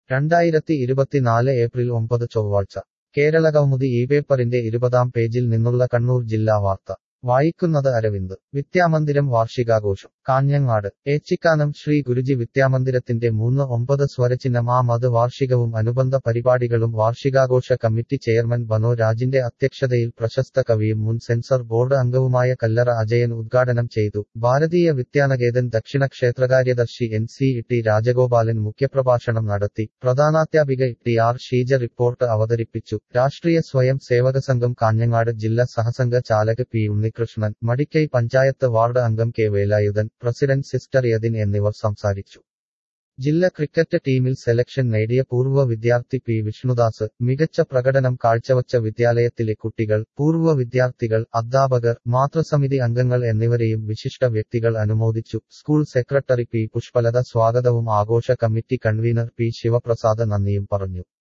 രണ്ടായിരത്തി ഇരുപത്തിനാല് ഏപ്രിൽ ഒമ്പത് ചൊവ്വാഴ്ച കേരളകൗമുദി ഈ പേപ്പറിന്റെ ഇരുപതാം പേജിൽ നിന്നുള്ള കണ്ണൂർ ജില്ലാ വാർത്ത വായിക്കുന്നത് അരവിന്ദ് വിദ്യാമന്ദിരം വാർഷികാഘോഷം കാഞ്ഞങ്ങാട് ഏച്ചിക്കാനം ശ്രീ ഗുരുജി വിദ്യാമന്ദിരത്തിന്റെ മൂന്ന് ഒമ്പത് സ്വരചിഹ്നം ആ മത് വാർഷികവും അനുബന്ധ പരിപാടികളും വാർഷികാഘോഷ കമ്മിറ്റി ചെയർമാൻ ബനോ രാജിന്റെ അധ്യക്ഷതയിൽ പ്രശസ്ത കവിയും മുൻ സെൻസർ ബോർഡ് അംഗവുമായ കല്ലറ അജയൻ ഉദ്ഘാടനം ചെയ്തു ഭാരതീയ വിദ്യാനകേതൻ ദക്ഷിണ ക്ഷേത്രകാര്യദർശി എൻ സി ടി രാജഗോപാലൻ മുഖ്യപ്രഭാഷണം നടത്തി പ്രധാനാധ്യാപിക ടി ആർ ഷീജ റിപ്പോർട്ട് അവതരിപ്പിച്ചു രാഷ്ട്രീയ സ്വയം സേവക സംഘം കാഞ്ഞങ്ങാട് ജില്ലാ സഹസംഘ ചാലക് പി ഉണ്ണികൃഷ്ണൻ മടിക്കൈ പഞ്ചായത്ത് വാർഡ് അംഗം K Velayudhan president sister Yadin എന്നിവർ സംസാരിച്ചു ജില്ലാ ക്രിക്കറ്റ് ടീമിൽ സെലക്ഷൻ നേടിയ പൂർവ്വ വിദ്യാർത്ഥി പി വിഷ്ണുദാസ് മികച്ച പ്രകടനം കാഴ്ചവച്ച വിദ്യാലയത്തിലെ കുട്ടികൾ പൂർവ്വ വിദ്യാർത്ഥികൾ അധ്യാപകർ മാതൃസമിതി അംഗങ്ങൾ എന്നിവരെയും വിശിഷ്ട വ്യക്തികൾ അനുമോദിച്ചു സ്കൂൾ സെക്രട്ടറി പി പുഷ്പലത സ്വാഗതവും ആഘോഷ കമ്മിറ്റി കൺവീനർ പി ശിവപ്രസാദ് നന്ദിയും പറഞ്ഞു